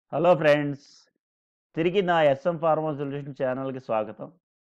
Hello friends తిరిగి నా S M pharma solution ఛానల్కి స్వాగతం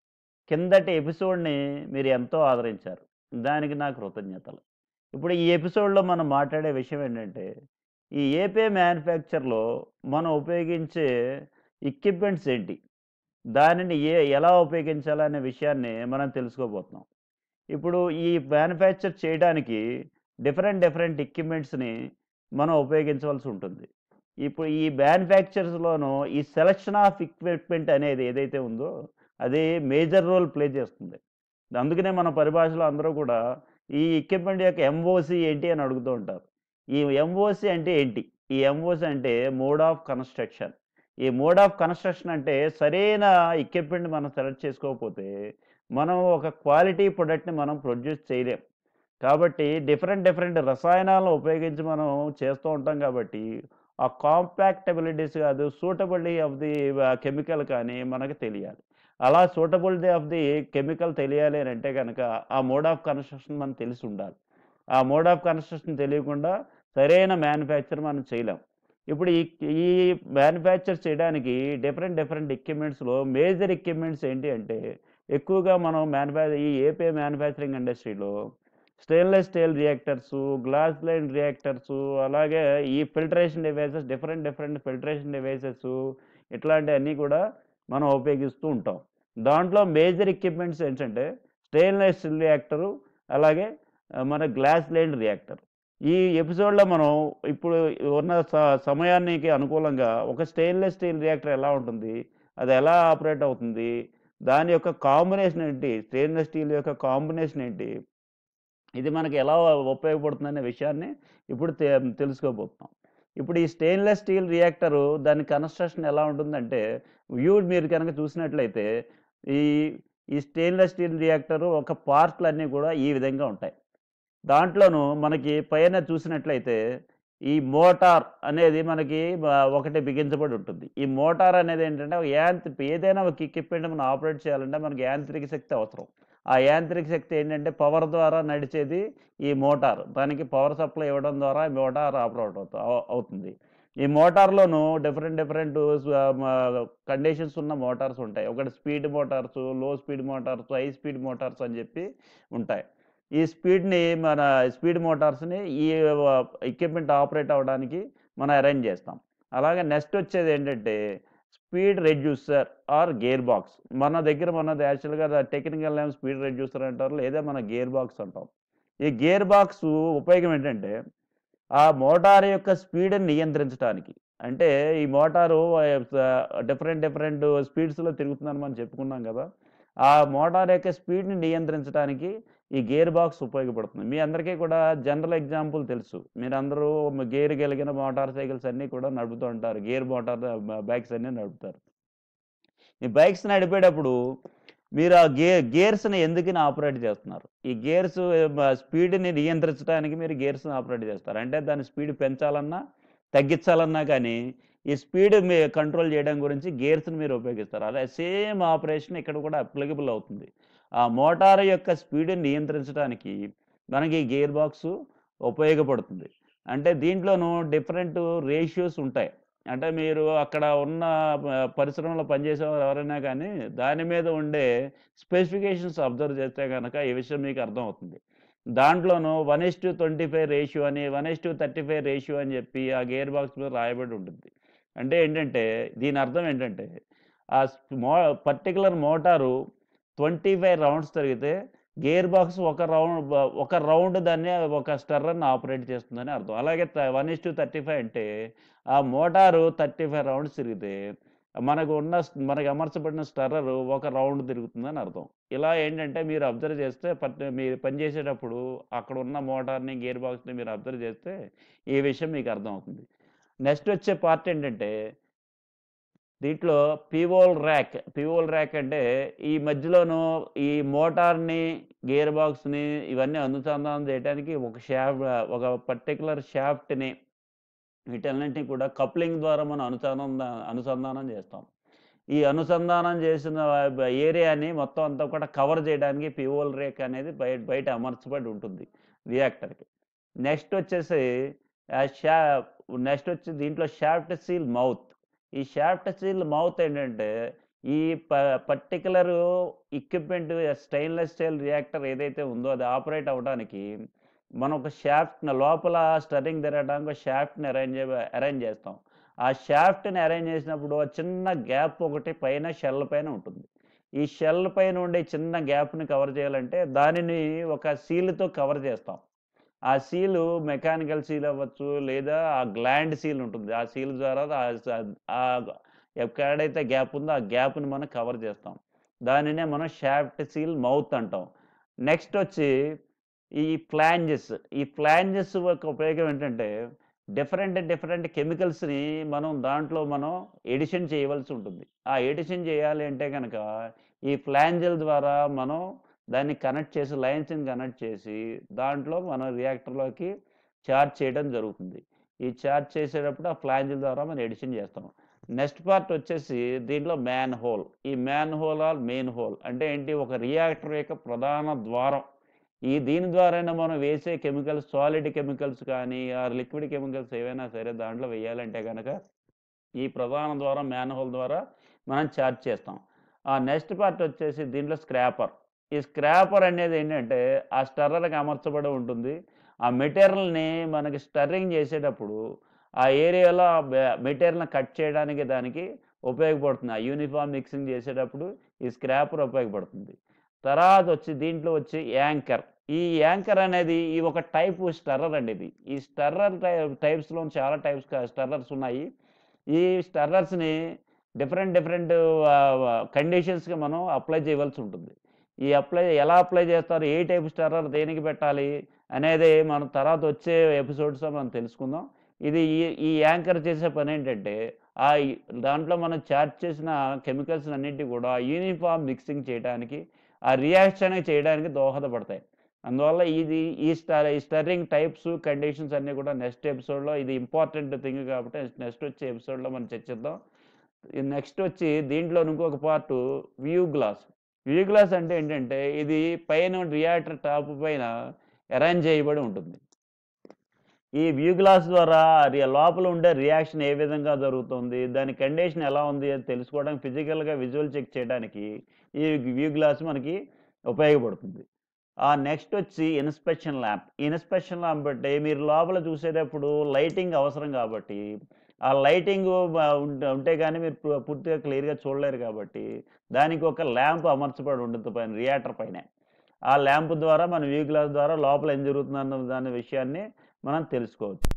కిందటి ఎపిసోడ్ని మీరు ఎంతో ఆదరించారు దానికి నా కృతజ్ఞతలు ఇప్పుడు ఈ ఎపిసోడ్లో మనం మాట్లాడే విషయం ఏంటంటే ఈ ఏపీ మ్యానుఫ్యాక్చర్లో మనం ఉపయోగించే ఎక్విప్మెంట్స్ ఏంటి దానిని ఏ ఎలా ఉపయోగించాలనే విషయాన్ని మనం తెలుసుకోబోతున్నాం ఇప్పుడు ఈ మ్యానుఫ్యాక్చర్ చేయడానికి డిఫరెంట్ డిఫరెంట్ ఎక్విప్మెంట్స్ని మనం ఉపయోగించవలసి ఉంటుంది ఇప్పుడు ఈ మ్యానుఫ్యాక్చర్స్లోనూ ఈ సెలక్షన్ ఆఫ్ ఎక్విప్మెంట్ అనేది ఏదైతే ఉందో అది మేజర్ రోల్ ప్లే చేస్తుంది అందుకనే మన పరిభాషలో అందరూ కూడా ఈ ఎక్విప్మెంట్ యొక్క ఎంఓసి ఏంటి అని అడుగుతూ ఉంటారు ఈ ఎంఓసి అంటే ఏంటి ఈ ఎంఓసి అంటే మోడ్ ఆఫ్ కన్స్ట్రక్షన్ ఈ మోడ్ ఆఫ్ కన్స్ట్రక్షన్ అంటే సరైన ఎక్విప్మెంట్ మనం సెలెక్ట్ చేసుకోకపోతే మనం ఒక క్వాలిటీ ప్రొడక్ట్ని మనం ప్రొడ్యూస్ చేయలేం కాబట్టి డిఫరెంట్ డిఫరెంట్ రసాయనాలను ఉపయోగించి మనం చేస్తూ ఉంటాం కాబట్టి ఆ కాంపాక్టబిలిటీస్ కాదు సూటబిలిటీ ఆఫ్ ది కెమికల్ కానీ మనకు తెలియాలి అలా సూటబిలిటీ ఆఫ్ ది కెమికల్ తెలియాలి అని అంటే కనుక ఆ మోడ్ ఆఫ్ కన్స్ట్రక్షన్ మనకు తెలిసి ఉండాలి ఆ మోడ్ ఆఫ్ కన్స్ట్రక్షన్ తెలియకుండా సరైన మ్యానుఫ్యాక్చర్ మనం చేయలేం ఇప్పుడు ఈ ఈ మ్యానుఫ్యాక్చర్ చేయడానికి డిఫరెంట్ డిఫరెంట్ ఎక్విప్మెంట్స్లో మేజర్ ఎక్విప్మెంట్స్ ఏంటి అంటే ఎక్కువగా మనం మ్యానుఫ్యాక్చర్ ఈ ఏపీ మ్యానుఫ్యాక్చరింగ్ ఇండస్ట్రీలో stainless steel reactors glass line reactors అలాగే ఈ filtration devices different different filtration devices ఇట్లాంటివన్నీ కూడా మనం ఉపయోగిస్తూ ఉంటాం దాంట్లో మేజర్ ఎక్విప్మెంట్స్ ఏంటంటే స్టెయిన్లెస్ స్టీల్ రియాక్టరు అలాగే ఆ, మన గ్లాస్ లైన్ రియాక్టర్ ఈ ఎపిసోడ్లో మనం ఇప్పుడు ఉన్న స- సమయానికి అనుకూలంగా ఒక స్టెయిన్లెస్ స్టీల్ రియాక్టర్ ఎలా ఉంటుంది అది ఎలా ఆపరేట్ అవుతుంది దాని యొక్క కాంబినేషన్ ఏంటి స్టెయిన్లెస్ స్టీల్ యొక్క కాంబినేషన్ ఏంటి ఇది మనకి ఎలా ఉపయోగపడుతుంది అనే విషయాన్ని ఇప్పుడు తె- తెలుసుకోబోతున్నాం ఇప్పుడు ఈ స్టెయిన్లెస్ స్టీల్ రియాక్టరు దాని కన్స్ట్రక్షన్ ఎలా ఉంటుందంటే వ్యూ మీరు కనుక చూసినట్లయితే ఈ ఈ స్టెయిన్లెస్ స్టీల్ రియాక్టరు ఒక పార్ట్లు అన్నీ కూడా ఈ విధంగా ఉంటాయి దాంట్లోనూ మనకి పైన చూసినట్లయితే ఈ మోటార్ అనేది మనకి బ- ఒకటి బిగించబడి ఉంటుంది ఈ మోటార్ అనేది ఏంటంటే ఒక యాంత్రిక ఏదైనా ఒక ఎక్విప్మెంట్ మనం ఆపరేట్ చేయాలంటే మనకి యాంత్రిక శక్తి అవసరం ఆ యాంత్రిక శక్తి ఏంటంటే పవర్ ద్వారా నడిచేది ఈ మోటార్ దానికి పవర్ సప్లై ఇవ్వడం ద్వారా ఈ మోటార్ ఆపరేట్ అవుతా అవు- అవుతుంది ఈ మోటార్లోనూ డిఫరెంట్ డిఫరెంట్ కండిషన్స్ ఉన్న మోటార్స్ ఉంటాయి ఒకటి speed motors low speed motors high speed motors అని చెప్పి ఉంటాయి ఈ స్పీడ్ని మన స్పీడ్ మోటార్స్ని ఈ ఎక్విప్మెంట్ ఆపరేట్ అవ్వడానికి మనం అరేంజ్ చేస్తాం అలాగే నెక్స్ట్ వచ్చేది ఏంటంటే speed reducer or gear box మన దగ్గర మనది యాక్చువల్గా టెక్నికల్ నేమ్ స్పీడ్ రెడ్యూసర్ అంటారు లేదా మన గేర్ బాక్స్ అంటాం ఈ గేర్ బాక్స్ ఉపయోగం ఏంటంటే ఆ మోటార్ యొక్క స్పీడ్ని నియంత్రించడానికి అంటే ఈ మోటారు డిఫరెంట్ డిఫరెంట్ స్పీడ్స్లో తిరుగుతుందని మనం చెప్పుకున్నాం కదా ఆ మోటార్ యొక్క స్పీడ్ని నియంత్రించడానికి ఈ గేర్ బాక్స్ ఉపయోగపడుతుంది మీ అందరికీ కూడా జనరల్ ఎగ్జాంపుల్ తెలుసు మీరందరూ గేర్ కలిగిన మోటార్ సైకిల్స్ అన్నీ కూడా నడుపుతూ ఉంటారు గేర్ మోటార్ బైక్స్ అన్నీ నడుపుతారు ఈ బైక్స్ నడిపేటప్పుడు మీరు ఆ గే గేర్స్ని ఎందుకని ఆపరేట్ చేస్తున్నారు ఈ గేర్స్ స్పీడ్ని నియంత్రించడానికి మీరు గేర్స్ని ఆపరేట్ చేస్తారు అంటే దాని స్పీడ్ పెంచాలన్నా తగ్గించాలన్నా కానీ ఈ స్పీడ్ మీ కంట్రోల్ చేయడం గురించి గేర్స్ని మీరు ఉపయోగిస్తారు అలా సేమ్ ఆపరేషన్ ఇక్కడ కూడా అప్లికబుల్ అవుతుంది ఆ మోటార్ యొక్క స్పీడ్ని నియంత్రించడానికి మనకి ఈ గేర్ బాక్స్ ఉపయోగపడుతుంది అంటే దీంట్లోనూ డిఫరెంట్ రేషియోస్ ఉంటాయి అంటే మీరు అక్కడ ఉన్న ఆ, పరిశ్రమలో పనిచేసే వారు ఎవరైనా కానీ దాని మీద ఉండే స్పెసిఫికేషన్స్ అబ్జర్వ్ చేస్తే కనుక ఈ విషయం మీకు అర్థమవుతుంది దాంట్లోనూ one is to twenty five ratio అని one is to thirty five ratio అని చెప్పి ఆ గేర్ బాక్స్ మీద రాయబడి ఉంటుంది అంటే ఏంటంటే దీని అర్థం ఏంటంటే ఆ మో particular motor twenty five rounds తిరిగితే గేర్ బాక్స్ ఒక రౌండ్ ఒక రౌండ్ దాన్ని ఒక స్టర్రర్ని ఆపరేట్ చేస్తుందని అర్థం అలాగే one is to thirty five అంటే ఆ మోటారు థర్టీ ఫైవ్ రౌండ్స్ తిరిగితే మనకు ఉన్న మనకి అమర్చబడిన స్టర్రర్ ఒక రౌండ్ తిరుగుతుందని అర్థం ఇలా ఏంటంటే మీరు అబ్జర్వ్ చేస్తే పట్ మీరు పనిచేసేటప్పుడు అక్కడ ఉన్న మోటార్ని గేర్ బాక్స్ని మీరు అబ్జర్వ్ చేస్తే ఈ విషయం మీకు అర్థమవుతుంది నెక్స్ట్ వచ్చే పార్ట్ ఏంటంటే దీంట్లో పివోల్ ర్యాక్ పివోల్ ర్యాక్ అంటే ఈ మధ్యలోనూ ఈ మోటార్ని గేర్ బాక్స్ని ఇవన్నీ అనుసంధానం చేయడానికి ఒక షాఫ్ట్ ఒక పర్టికులర్ షాఫ్ట్ని వీటన్నింటినీ కూడా కప్లింగ్ ద్వారా మనం అనుసంధానం అనుసంధానం చేస్తాం ఈ అనుసంధానం చేసిన ఏరియాని మొత్తం అంతా కూడా కవర్ చేయడానికి పివోల్ రేక్ అనేది బయట బయట అమర్చబడి ఉంటుంది రియాక్టర్కి నెక్స్ట్ వచ్చేసి షా నెక్స్ట్ వచ్చి దీంట్లో షాఫ్ట్ సీల్ మౌత్ ఈ షాఫ్ట్ సీల్ మౌత్ ఏంటంటే ఈ ప particular equipment stainless steel reactor ఏదైతే ఉందో అది ఆపరేట్ అవ్వడానికి మనం ఒక షాఫ్ట్ని లోపల స్టరింగ్ తిరగడానికి ఒక షాఫ్ట్ని అరేంజ్ అరేంజ్ చేస్తాం ఆ షాఫ్ట్ని అరేంజ్ చేసినప్పుడు ఆ చిన్న గ్యాప్ ఒకటి పైన షెల్ పైన ఉంటుంది ఈ షెల్ పైన ఉండే చిన్న గ్యాప్ని కవర్ చేయాలంటే దానిని ఒక సీల్తో కవర్ చేస్తాం ఆ సీలు మెకానికల్ సీల్ అవ్వచ్చు లేదా ఆ గ్లాండ్ సీల్ ఉంటుంది ఆ సీల్ ద్వారా ఆ- ఆ ఎక్కడైతే గ్యాప్ ఉందో ఆ గ్యాప్ని మనం కవర్ చేస్తాం దానినే మనం షాఫ్ట్ సీల్ మౌత్ అంటాం నెక్స్ట్ వచ్చి ఈ ఫ్లాంజెస్ ఈ ఫ్లాంజెస్ యొక్క ఉపయోగం ఏంటంటే డిఫరెంట్ డిఫరెంట్ కెమికల్స్ని మనం దాంట్లో మనం ఎడిషన్ చేయవలసి ఉంటుంది ఆ ఎడిషన్ చేయాలి అంటే కనుక ఈ ఫ్లాంజెల్ ద్వారా మనం దాన్ని కనెక్ట్ చేసి లైన్స్ని కనెక్ట్ చేసి దాంట్లో మనం రియాక్టర్లోకి చార్జ్ చేయడం జరుగుతుంది ఈ చార్జ్ చేసేటప్పుడు ఆ ఫ్లాంజెల్ ద్వారా మనం ఎడిషన్ చేస్తాం నెక్స్ట్ పార్ట్ వచ్చేసి దీంట్లో మ్యాన్ హోల్ ఈ manhole or main hole అంటే ఏంటి ఒక రియాక్టర్ యొక్క ప్రధాన ద్వారం ఈ దీని ద్వారానే మనం వేసే కెమికల్స్ సాలిడ్ కెమికల్స్ కానీ ఆర్ లిక్విడ్ కెమికల్స్ ఏవైనా సరే దాంట్లో వేయాలంటే కనుక ఈ ప్రధాన ద్వారం మ్యాన్ హోల్ ద్వారా మనం చార్జ్ చేస్తాం ఆ నెక్స్ట్ పార్ట్ వచ్చేసి దీంట్లో స్క్రాపర్ ఈ స్క్రాపర్ అనేది ఏంటంటే ఆ స్టర్రర్కి అమర్చబడి ఉంటుంది ఆ మెటీరియల్ని మనకి స్టర్రింగ్ చేసేటప్పుడు ఆ ఏరియాలో ఆ మెటీరియల్ని కట్ చేయడానికి దానికి ఉపయోగపడుతుంది ఆ యూనిఫామ్ మిక్సింగ్ చేసేటప్పుడు ఈ స్క్రాపర్ ఉపయోగపడుతుంది తర్వాత వచ్చి దీంట్లో వచ్చి యాంకర్ ఈ యాంకర్ అనేది ఈ ఒక టైప్ స్టర్రర్ అండి ఇది ఈ స్టర్రర్ టైప్స్లో చాలా టైప్స్ స్టర్రర్స్ ఉన్నాయి ఈ స్టర్రర్స్ని డిఫరెంట్ డిఫరెంట్ కండిషన్స్కి మనం అప్లై చేయవలసి ఉంటుంది ఈ అప్లై ఎలా అప్లై చేస్తారు ఏ టైప్ స్టర్రర్ దేనికి పెట్టాలి అనేది మనం తర్వాత వచ్చే ఎపిసోడ్స్లో మనం తెలుసుకుందాం ఇది ఈ ఈ యాంకర్ చేసే పని ఏంటంటే ఆ ఈ- దాంట్లో మనం చార్జ్ చేసిన కెమికల్స్ అన్నింటి కూడా యూనిఫామ్ మిక్సింగ్ చేయడానికి ఆ రియాక్షన్ చేయడానికి దోహదపడతాయి అందువల్ల ఇది ఈ స్టర్ ఈ స్టర్రింగ్ టైప్స్ కండిషన్స్ అన్నీ కూడా నెక్స్ట్ ఎపిసోడ్లో ఇది ఇంపార్టెంట్ థింగ్ కాబట్టి నెక్స్ట్ వచ్చే ఎపిసోడ్లో మనం చర్చిద్దాం నెక్స్ట్ వచ్చి దీంట్లో ఇంకొక part view glass view glass అంటే ఏంటంటే ఇది పైన రియాక్టర్ టాప్ పైన అరేంజ్ చేయబడి ఉంటుంది ఈ వ్యూ గ్లాస్ ద్వారా రి- లోపల ఉండే రియాక్షన్ ఏ విధంగా జరుగుతుంది దాని కండిషన్ ఎలా ఉంది అని తెలుసుకోవడానికి ఫిజికల్గా విజువల్ చెక్ చేయడానికి ఈ వ్యూ గ్లాస్ మనకి ఉపయోగపడుతుంది ఆ నెక్స్ట్ వచ్చి ఇన్స్పెక్షన్ ల్యాంప్ ఇన్స్పెక్షన్ ల్యాంప్ అంటే మీరు లోపల చూసేటప్పుడు లైటింగ్ అవసరం కాబట్టి ఆ లైటింగ్ ఉంటే కానీ మీరు పు- పూర్తిగా క్లియర్గా చూడలేరు కాబట్టి దానికి ఒక ల్యాంప్ అమర్చబడి ఉంటుంది పైన రియాక్టర్ పైన ఆ ల్యాంప్ ద్వారా మన వ్యూ గ్లాస్ ద్వారా లోపల ఏం జరుగుతుంది అన్న దాని విషయాన్ని మనం తెలుసుకోవచ్చు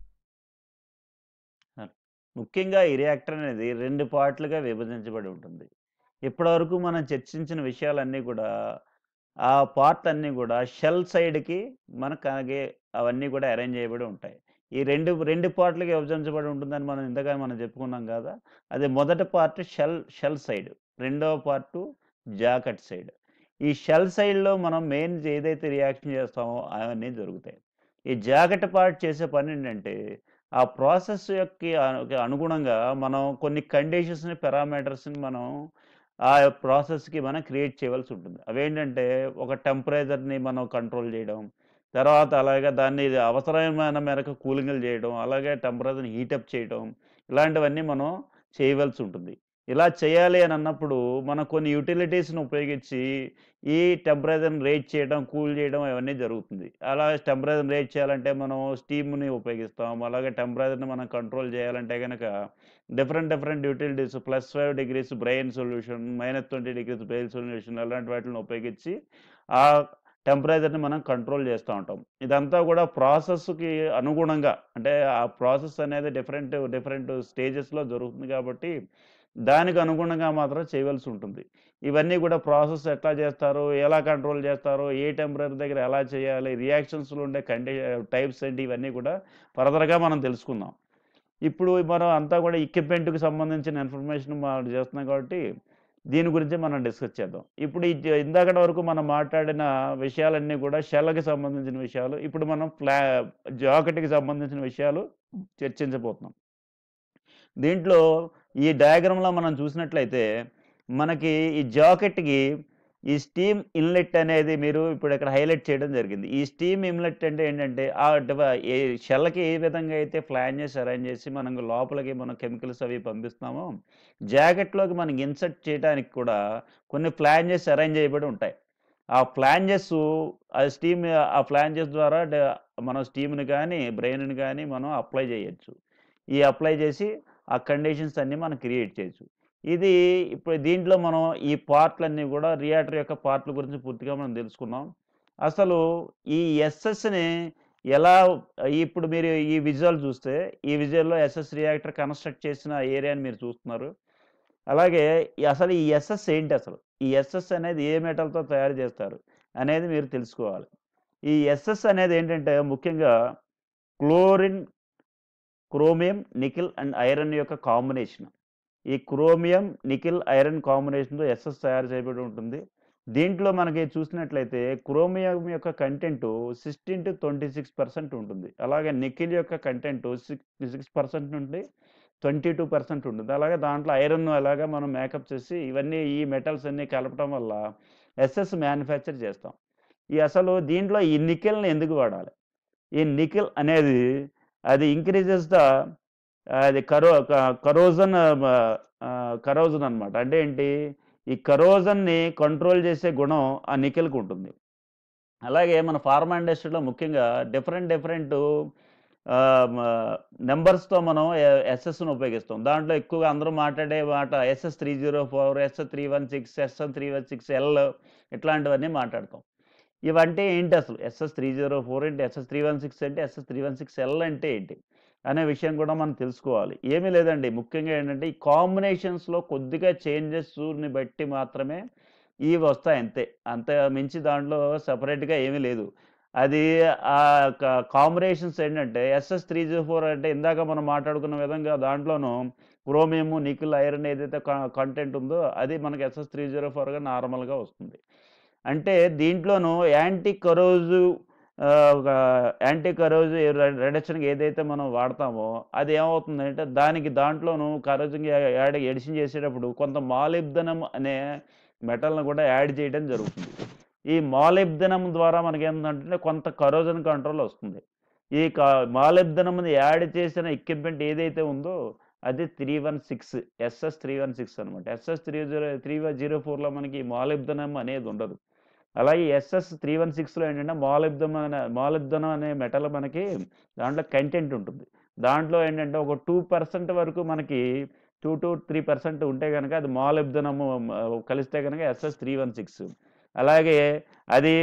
ముఖ్యంగా ఈ రియాక్టర్ అనేది రెండు పార్ట్లుగా విభజించబడి ఉంటుంది ఇప్పటివరకు మనం చర్చించిన విషయాలన్నీ కూడా ఆ పార్ట్ అన్నీ కూడా షెల్ సైడ్కి మనకు అలాగే అవన్నీ కూడా అరేంజ్ చేయబడి ఉంటాయి ఈ రెండు రెండు పార్ట్లుగా విభజించబడి ఉంటుందని మనం ఇంతగా మనం చెప్పుకున్నాం కదా అది మొదటి పార్ట్ షెల్ షెల్ సైడ్ రెండవ పార్ట్ జాకెట్ సైడ్ ఈ షెల్ సైడ్లో మనం మెయిన్ ఏదైతే రియాక్షన్ చేస్తామో అవన్నీ జరుగుతాయి ఈ జాకెట్ పార్ట్ చేసే పని ఏంటంటే ఆ ప్రాసెస్ యొక్క అను- అనుగుణంగా మనం కొన్ని కండిషన్స్ని పారామీటర్స్ని మనం ఆ ప్రాసెస్కి మనం క్రియేట్ చేయవలసి ఉంటుంది అవేంటంటే ఒక టెంపరేచర్ని మనం కంట్రోల్ చేయడం తర్వాత అలాగే దాన్ని అవసరమైన మేరకు కూలింగ్లు చేయడం అలాగే టెంపరేచర్ని హీటప్ చేయడం ఇలాంటివన్నీ మనం చేయవలసి ఉంటుంది ఇలా చేయాలి అని అన్నప్పుడు మనం కొన్ని యూటిలిటీస్ని ఉపయోగించి ఈ టెంపరేచర్ని రేట్ చేయడం కూల్ చేయడం అవన్నీ జరుగుతుంది అలా టెంపరేచర్ని రేట్ చేయాలంటే మనం స్టీమ్ని ఉపయోగిస్తాం అలాగే టెంపరేచర్ని మనం కంట్రోల్ చేయాలంటే కనుక different different utilities plus five degrees brine solution minus twenty degrees brine solution అలాంటి వాటిని ఉపయోగించి ఆ టెంపరేచర్ని మనం కంట్రోల్ చేస్తూ ఉంటాం ఇదంతా కూడా ప్రాసెస్కి అనుగుణంగా అంటే ఆ ప్రాసెస్ అనేది డిఫరెంట్ డిఫరెంట్ స్టేజెస్లో జరుగుతుంది కాబట్టి దానికి అనుగుణంగా మాత్రం చేయవలసి ఉంటుంది ఇవన్నీ కూడా ప్రాసెస్ ఎట్లా చేస్తారు ఎలా కంట్రోల్ చేస్తారు ఏ టెంపరేచర్ దగ్గర ఎలా చేయాలి రియాక్షన్స్లో ఉండే కండి టైప్స్ ఏంటి ఇవన్నీ కూడా ఫర్దర్గా మనం తెలుసుకుందాం ఇప్పుడు మనం అంతా కూడా ఎక్విప్మెంట్కి సంబంధించిన ఇన్ఫర్మేషన్ మనం చేస్తున్నాం కాబట్టి దీని గురించి మనం డిస్కస్ చేద్దాం ఇప్పుడు ఈ జ- ఇందాకటి వరకు మనం మాట్లాడిన విషయాలన్నీ కూడా షెల్కి సంబంధించిన విషయాలు ఇప్పుడు మనం ఫ్లా జాకెట్కి సంబంధించిన విషయాలు చర్చించబోతున్నాం దీంట్లో ఈ డయాగ్రామ్లో మనం చూసినట్లయితే మనకి ఈ జాకెట్కి ఈ స్టీమ్ ఇన్లెట్ అనేది మీరు ఇప్పుడు ఇక్కడ హైలైట్ చేయడం జరిగింది ఈ స్టీమ్ ఇన్లెట్ అంటే ఏంటంటే ఆ డివ ఏ షెల్‌కి ఏ విధంగా అయితే ఫ్లాంజెస్ అరేంజ్ చేసి మనం లోపలికి మనం కెమికల్స్ అవి పంపిస్తున్నామో, జాకెట్‌లోకి మనకి ఇన్సర్ట్ చేయడానికి కూడా కొన్ని ఫ్లాంజెస్ అరేంజ్ చేయబడి ఉంటాయి. ఆ ఫ్లాంజెస్ ఆ స్టీమ్ ఆ ఫ్లాంజెస్ ద్వారా డ మనం స్టీమ్‌ని గానీ, బ్రెయిన్‌ని గానీ మనం అప్లై చేయొచ్చు. ఈ అప్లై చేసి ఆ కండిషన్స్ అన్నీ మనం క్రియేట్ చేయొచ్చు. ఇది ఇప్పుడు దీంట్లో మనం ఈ పార్ట్‌లన్నీ కూడా రియాక్టర్ యొక్క పార్ట్‌ల గురించి పూర్తిగా మనం తెలుసుకున్నాం. అసలు ఈ ఎస్ఎస్‌ని ఎలా ఇప్పుడు మీరు ఈ విజువల్ చూస్తే, ఈ విజువల్‌లో ఎస్ఎస్ రియాక్టర్ కన్‌స్ట్రక్ట్ చేసిన ఏరియాని మీరు చూస్తున్నారు. అలాగే ఈ అసలు ఈ ఎస్ఎస్ ఏంటి అసలు? ఈ ఎస్ఎస్ అనేది ఏ మెటల్‌తో తయారు చేస్తారు అనేది మీరు తెలుసుకోవాలి. ఈ ఎస్ఎస్ అనేది ఏంటంటే ముఖ్యంగా chlorine, chromium, nickel and iron యొక్క కాంబినేషన్. ఈ క్రోమియం, నికెల్, ఐరన్ కాంబినేషన్‌తో ఎస్ఎస్ తయారు చేయబడి ఉంటుంది. దీంట్లో మనకి చూసినట్లయితే క్రోమియం యొక్క కంటెంటు 16-26% ఉంటుంది. అలాగే నికెల్ యొక్క కంటెంటు సిక్ 6% నుండి 22% ఉంటుంది. అలాగే దాంట్లో ఐరన్ ఎలాగా మనం మేకప్ చేసి ఇవన్నీ ఈ మెటల్స్ అన్నీ కలపటం వల్ల ఎస్ఎస్ మ్యానుఫ్యాక్చర్ చేస్తాం. ఈ అసలు దీంట్లో ఈ నికెల్‌ని ఎందుకు వాడాలి? ఈ నికెల్ అనేది అది ఇంక్రీజెస్ ద అది కరో క కరోజన్ ఆహ్, కరోజన్ అనమాట. అంటే ఏంటి? ఈ కరోజన్‌ని కంట్రోల్ చేసే గుణం ఆ నికెల్‌కి ఉంటుంది. అలాగే మన ఫార్మా ఇండస్ట్రీలో ముఖ్యంగా డిఫరెంట్ డిఫరెంట్ ఆహ్, మ నంబర్స్‌తో మనం ఎ ఎస్ఎస్‌ని ఉపయోగిస్తాం. దాంట్లో ఎక్కువగా అందరూ మాట్లాడే మాట ఎస్ఎస్ 304, ఎస్ఎస్ 316, ఎస్ఎస్ 316 ఎల్ ఇట్లాంటివన్నీ మాట్లాడతాం. ఇవంటే ఏంటి అసలు? ఎస్ఎస్ 304 ఏంటి? ఎస్ఎస్ 316 ఏంటి? ఎస్ఎస్ 316 ఎల్ అంటే ఏంటి? అనే విషయం కూడా మనం తెలుసుకోవాలి. ఏమీ లేదండి. ముఖ్యంగా ఏంటంటే ఈ కాంబినేషన్స్‌లో కొద్దిగా చేంజెస్‌ని బట్టి మాత్రమే ఇవి వస్తాయి అంతే. అంత మించి దాంట్లో సెపరేట్‌గా ఏమీ లేదు. అది ఆహ్, క కాంబినేషన్స్ ఏంటంటే ఎస్ఎస్ 304 అంటే ఇందాక మనం మాట్లాడుకున్న విధంగా దాంట్లోనూ క్రోమియం, నికెల్, ఐరన్ ఏదైతే క కంటెంట్ ఉందో అది మనకి ఎస్ఎస్ 304గా నార్మల్‌గా వస్తుంది. అంటే దీంట్లోనూ యాంటీ కరోజివ్ ఆహ్, ఒక యాంటీ కరోజివ్ రె రిడక్షన్‌కి ఏదైతే మనం వాడతామో అది ఏమవుతుందంటే దానికి దాంట్లోనూ కరోజిన్ యాడ్ ఎడిషన్ చేసేటప్పుడు కొంత మాలిబ్దనం అనే మెటల్‌ని కూడా యాడ్ చేయడం జరుగుతుంది. ఈ మాలిబ్దనం ద్వారా మనకేంటంటే కొంత కరోజన్ కంట్రోల్ వస్తుంది. ఈ క మాలిబ్దనంని యాడ్ చేసిన ఎక్విప్‌మెంట్ ఏదైతే ఉందో అది 316 ఎస్ఎస్ 316 అనమాట. ఎస్ఎస్ 30 304లో మనకి మాలిబ్దనం అనేది ఉండదు. అలాగే ఎస్ఎస్ 316లో ఏంటంటే మాలిబ్దనం అనే మాలిబ్దనం అనే మెటల్ మనకి దాంట్లో కంటెంట్ ఉంటుంది. దాంట్లో ఏంటంటే ఒక 2% వరకు మనకి 2-3% ఉంటే గనక అది మాలిబ్దనము ఆహ్, కలిస్తే గనక ఎస్ఎస్ 316. అలాగే అది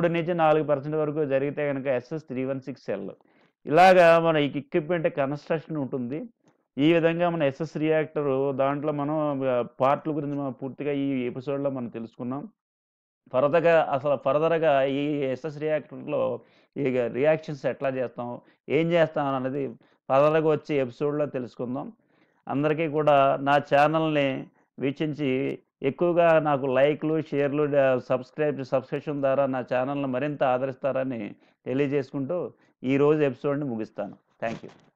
3-4% వరకు జరిగితే గనక ఎస్ఎస్ 316 ఎల్. ఇలాగా మన ఈ ఎక్విప్‌మెంట్ కన్‌స్ట్రక్షన్ ఉంటుంది. ఈ విధంగా మన ఎస్ఎస్ రియాక్టరు దాంట్లో మనం ఆహ్, పార్ట్‌ల గురించి మనం పూర్తిగా ఈ ఎపిసోడ్‌లో మనం తెలుసుకున్నాం. ఫర్దర్‌గా అసలు ఫర్దర్‌గా ఈ ఎస్ఎస్ రియాక్టర్‌లో ఈ రియాక్షన్స్ ఎట్లా చేస్తాం? ఏం చేస్తాం అన్నది ఫర్దర్‌గా వచ్చే ఎపిసోడ్‌లో తెలుసుకుందాం. అందరికీ కూడా నా ఛానల్‌ని వీక్షించి ఎక్కువగా నాకు లైక్‌లు, షేర్‌లు డ సబ్‌స్క్రైబ్ సబ్‌స్క్రిప్షన్ ద్వారా నా ఛానల్‌ని మరింత ఆదరిస్తారని తెలియజేసుకుంటూ ఈరోజు ఎపిసోడ్‌ని ముగిస్తాను. Thank you.